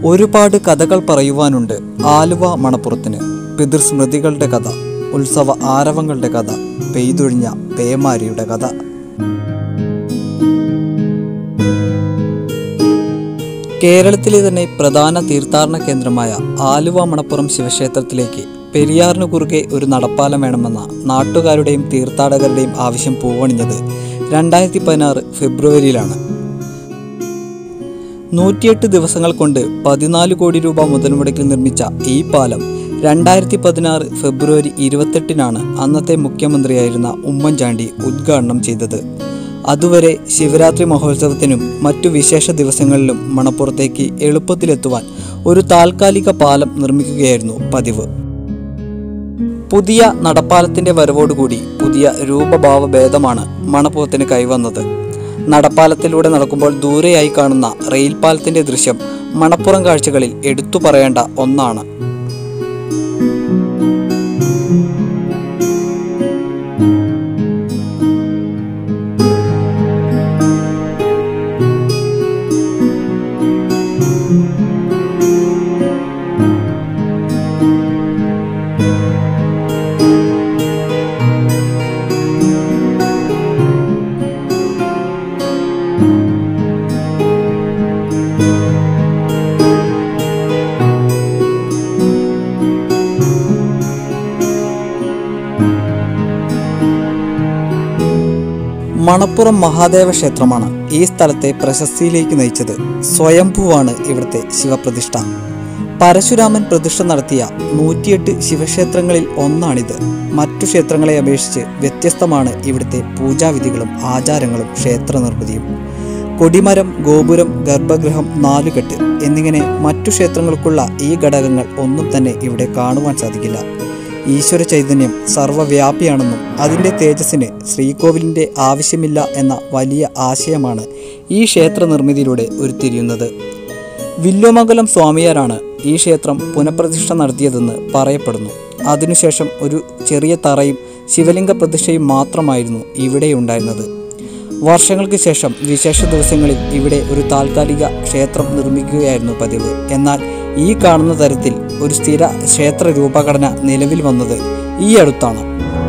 ഒരുപാട് കഥകൾ പറയുവാനുണ്ട് ആലുവ മണപ്പുറത്തിന് പിതൃസ്മൃതികളുടെ കഥ ഉത്സവ ആരവങ്ങളുടെ കഥ പെയ്തൊഴിഞ്ഞ പേമാരിയുടെ കഥ കേരളത്തിലെ തന്നെ പ്രധാന തീർത്ഥാടന കേന്ദ്രമായ ആലുവ മണപ്പുറം ശിവക്ഷേത്രത്തിലേക്ക് പെരിയാറിനു കുറുകെ ഒരു നടപ്പാലം വേണമെന്ന നാട്ടുകാരുടെയും തീർത്ഥാടകരുടെയും ആവശ്യം പൂവണിഞ്ഞത് രണ്ടായിരത്തി പതിനാറ് ഫെബ്രുവരിയിലാണ് നൂറ്റിയെട്ട് ദിവസങ്ങൾ കൊണ്ട് പതിനാല് കോടി രൂപ മുതൽ മുടക്കിൽ നിർമ്മിച്ച ഈ പാലം രണ്ടായിരത്തി പതിനാറ് ഫെബ്രുവരി ഇരുപത്തെട്ടിനാണ് അന്നത്തെ മുഖ്യമന്ത്രിയായിരുന്ന ഉമ്മൻചാണ്ടി ഉദ്ഘാടനം ചെയ്തത് അതുവരെ ശിവരാത്രി മഹോത്സവത്തിനും മറ്റു വിശേഷ ദിവസങ്ങളിലും മണപ്പുറത്തേക്ക് എളുപ്പത്തിലെത്തുവാൻ ഒരു താൽക്കാലിക പാലം നിർമ്മിക്കുകയായിരുന്നു പതിവ് പുതിയ നടപ്പാലത്തിന്റെ വരവോടുകൂടി പുതിയ രൂപഭാവ ഭേദമാണ് മണപ്പുറത്തിന് കൈവന്നത് നടപ്പാലത്തിലൂടെ നടക്കുമ്പോൾ ദൂരെയായി കാണുന്ന റെയിൽ പാലത്തിന്റെ ദൃശ്യം മണപ്പുറം കാഴ്ചകളിൽ എടുത്തു പറയേണ്ട ഒന്നാണ് മണപ്പുറം മഹാദേവ ക്ഷേത്രമാണ് ഈ സ്ഥലത്തെ പ്രശസ്തിയിലേക്ക് നയിച്ചത് സ്വയംഭൂവാണ് ഇവിടുത്തെ ശിവപ്രതിഷ്ഠ പരശുരാമൻ പ്രതിഷ്ഠ നടത്തിയ നൂറ്റിയെട്ട് ശിവക്ഷേത്രങ്ങളിൽ ഒന്നാണിത് മറ്റു ക്ഷേത്രങ്ങളെ അപേക്ഷിച്ച് വ്യത്യസ്തമാണ് ഇവിടുത്തെ പൂജാവിധികളും ആചാരങ്ങളും ക്ഷേത്ര നിർമ്മിതിയും കൊടിമരം ഗോപുരം ഗർഭഗൃഹം നാലുകെട്ട് എന്നിങ്ങനെ മറ്റു ക്ഷേത്രങ്ങൾക്കുള്ള ഈ ഘടകങ്ങൾ ഒന്നും തന്നെ ഇവിടെ കാണുവാൻ സാധിക്കില്ല ഈശ്വര ചൈതന്യം സർവ്വവ്യാപിയാണെന്നും അതിൻ്റെ തേജസ്സിന് ശ്രീകോവിലിൻ്റെ ആവശ്യമില്ല എന്ന വലിയ ആശയമാണ് ഈ ക്ഷേത്ര നിർമ്മിതിയിലൂടെ ഉരുത്തിരിയുന്നത് വില്ലുമംഗലം സ്വാമിയാരാണ് ഈ ക്ഷേത്രം പുനഃപ്രതിഷ്ഠ നടത്തിയതെന്ന് പറയപ്പെടുന്നു അതിനുശേഷം ഒരു ചെറിയ തറയും ശിവലിംഗ പ്രതിഷ്ഠയും മാത്രമായിരുന്നു ഇവിടെയുണ്ടായിരുന്നത് വർഷങ്ങൾക്ക് ശേഷം വിശേഷ ദിവസങ്ങളിൽ ഇവിടെ ഒരു താൽക്കാലിക ക്ഷേത്രം നിർമ്മിക്കുകയായിരുന്നു പതിവ് എന്നാൽ ഈ കാണുന്ന തരത്തിൽ ഒരു സ്ഥിര ക്ഷേത്ര രൂപഘടന നിലവിൽ വന്നത് ഈ അടുത്താണ്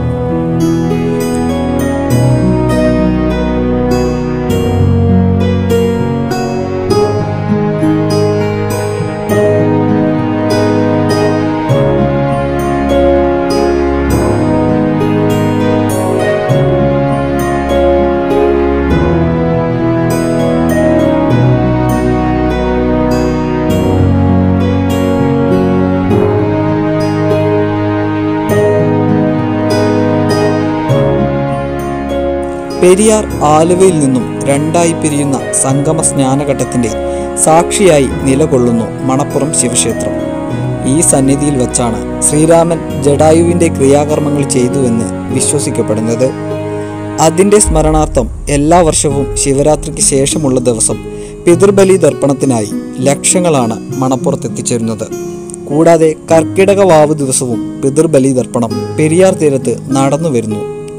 പെരിയാർ ആലുവയിൽ നിന്നും രണ്ടായി പിരിയുന്ന സംഗമ സ്നാനഘട്ടത്തിന്റെ സാക്ഷിയായി നിലകൊള്ളുന്നു മണപ്പുറം ശിവക്ഷേത്രം ഈ സന്നിധിയിൽ വച്ചാണ് ശ്രീരാമൻ ജഡായുവിന്റെ ക്രിയാകർമ്മങ്ങൾ ചെയ്തുവെന്ന് വിശ്വസിക്കപ്പെടുന്നത് അതിന്റെ സ്മരണാർത്ഥം എല്ലാ വർഷവും ശിവരാത്രിക്ക് ശേഷമുള്ള ദിവസം പിതൃബലി ദർപ്പണത്തിനായി ലക്ഷങ്ങളാണ് മണപ്പുറത്ത് എത്തിച്ചേരുന്നത് കൂടാതെ കർക്കിടക വാവ് ദിവസവും പിതൃബലി ദർപ്പണം പെരിയാർ തീരത്ത് നടന്നു വരുന്നു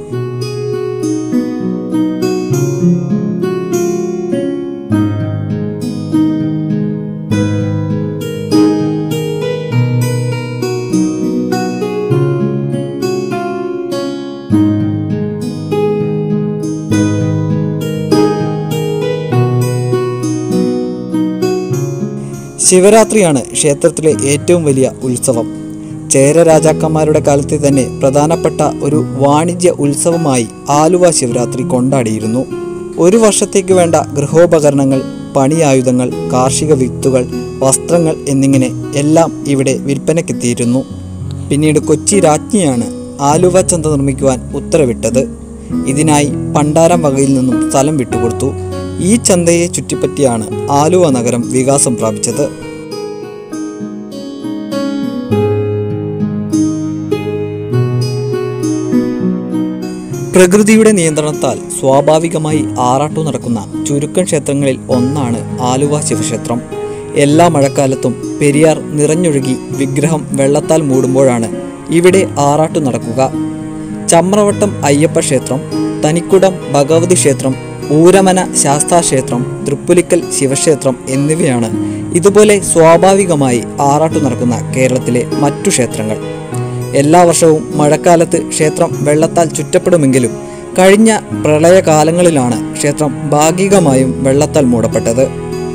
ശിവരാത്രിയാണ് ക്ഷേത്രത്തിലെ ഏറ്റവും വലിയ ഉത്സവം ചേര രാജാക്കന്മാരുടെ കാലത്തെ തന്നെ പ്രധാനപ്പെട്ട ഒരു വാണിജ്യ ഉത്സവമായി ആലുവ ശിവരാത്രി കൊണ്ടാടിയിരുന്നു ഒരു വർഷത്തേക്ക് വേണ്ട ഗൃഹോപകരണങ്ങൾ പണിയായുധങ്ങൾ കാർഷിക വിത്തുകൾ വസ്ത്രങ്ങൾ എന്നിങ്ങനെ എല്ലാം ഇവിടെ വിൽപ്പനയ്ക്കെത്തിയിരുന്നു പിന്നീട് കൊച്ചി രാജ്ഞിയാണ് ആലുവ ചന്ത നിർമ്മിക്കുവാൻ ഉത്തരവിട്ടത് ഇതിനായി പണ്ടാരം വകയിൽ നിന്നും സ്ഥലം വിട്ടുകൊടുത്തു ഈ ചന്തയെ ചുറ്റിപ്പറ്റിയാണ് ആലുവ നഗരം വികാസം പ്രാപിച്ചത് പ്രകൃതിയുടെ നിയന്ത്രണത്താൽ സ്വാഭാവികമായി ആറാട്ടു നടക്കുന്ന ചുരുക്കം ക്ഷേത്രങ്ങളിൽ ഒന്നാണ് ആലുവ ശിവക്ഷേത്രം എല്ലാ മഴക്കാലത്തും പെരിയാർ നിറഞ്ഞൊഴുകി വിഗ്രഹം വെള്ളത്താൽ മൂടുമ്പോഴാണ് ഇവിടെ ആറാട്ടു നടക്കുക ചമ്രവട്ടം അയ്യപ്പ ക്ഷേത്രം തനിക്കുടം ഭഗവതി ക്ഷേത്രം ഊരമന ശാസ്താക്ഷേത്രം തൃപ്പുലിക്കൽ ശിവക്ഷേത്രം എന്നിവയാണ് ഇതുപോലെ സ്വാഭാവികമായി ആറാട്ടു നടക്കുന്ന കേരളത്തിലെ മറ്റു ക്ഷേത്രങ്ങൾ എല്ലാ വർഷവും മഴക്കാലത്ത് ക്ഷേത്രം വെള്ളത്താൽ ചുറ്റപ്പെടുമെങ്കിലും കഴിഞ്ഞ പ്രളയകാലങ്ങളിലാണ് ക്ഷേത്രം ഭാഗികമായും വെള്ളത്താൽ മൂടപ്പെട്ടത്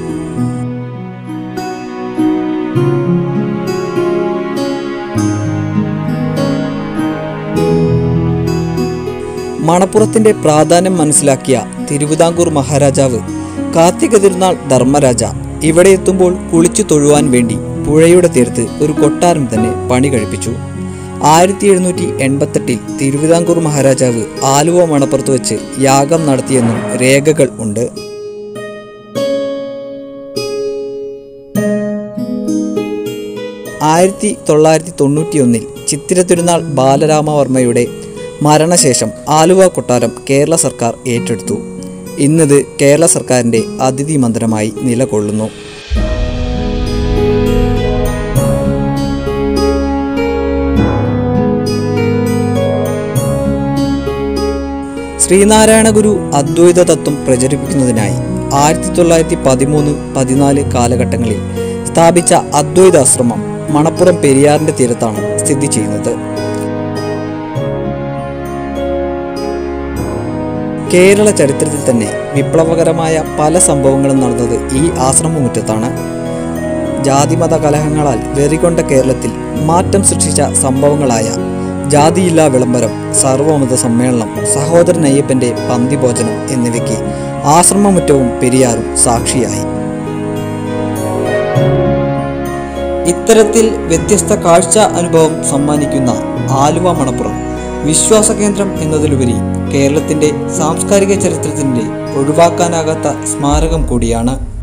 മണപ്പുറത്തിന്റെ പ്രാധാന്യം മനസ്സിലാക്കിയ തിരുവിതാംകൂർ മഹാരാജാവ് കാർത്തിക തിരുനാൾ ധർമ്മരാജ ഇവിടെ എത്തുമ്പോൾ കുളിച്ചു തൊഴുവാൻ വേണ്ടി പുഴയുടെ തീരത്ത് ഒരു കൊട്ടാരം തന്നെ പണി കഴിപ്പിച്ചു ആയിരത്തി എഴുന്നൂറ്റി എൺപത്തെട്ടിൽ തിരുവിതാംകൂർ മഹാരാജാവ് ആലുവ മണപ്പുറത്ത് വെച്ച് യാഗം നടത്തിയെന്നും രേഖകൾ ഉണ്ട് ആയിരത്തി തൊള്ളായിരത്തി തൊണ്ണൂറ്റിയൊന്നിൽ ചിത്തിര തിരുനാൾ ബാലരാമവർമ്മയുടെ മരണശേഷം ആലുവ കൊട്ടാരം കേരള സർക്കാർ ഏറ്റെടുത്തു ഇന്നത് കേരള സർക്കാരിൻ്റെ അതിഥി മന്ദിരമായി നിലകൊള്ളുന്നു ശ്രീനാരായണ ഗുരു അദ്വൈത തത്വം പ്രചരിപ്പിക്കുന്നതിനായി ആയിരത്തി തൊള്ളായിരത്തി പതിമൂന്ന് പതിനാല് കാലഘട്ടങ്ങളിൽ സ്ഥാപിച്ച അദ്വൈതാശ്രമം മണപ്പുറം പെരിയാറിന്റെ തീരത്താണ് സ്ഥിതി ചെയ്യുന്നത് കേരള ചരിത്രത്തിൽ തന്നെ വിപ്ലവകരമായ പല സംഭവങ്ങളും നടന്നത് ഈ ആശ്രമമുറ്റത്താണ് ജാതിമത കലഹങ്ങളാൽ വെറികൊണ്ട കേരളത്തിൽ മാറ്റം സൃഷ്ടിച്ച സംഭവങ്ങളായ ജാതിയില്ലാ വിളംബരം സർവമത സമ്മേളനം സഹോദരൻ അയ്യപ്പന്റെ പന്തിഭോജനം എന്നിവയ്ക്ക് ആശ്രമമുറ്റവും പെരിയാറും സാക്ഷിയായി ഇത്തരത്തിൽ വ്യത്യസ്ത കാഴ്ച അനുഭവം സമ്മാനിക്കുന്ന ആലുവ മണപ്പുറം വിശ്വാസ കേന്ദ്രം എന്നതിലുപരി കേരളത്തിന്റെ സാംസ്കാരിക ചരിത്രത്തിന്റെ ഒഴിവാക്കാനാകാത്ത സ്മാരകം കൂടിയാണ്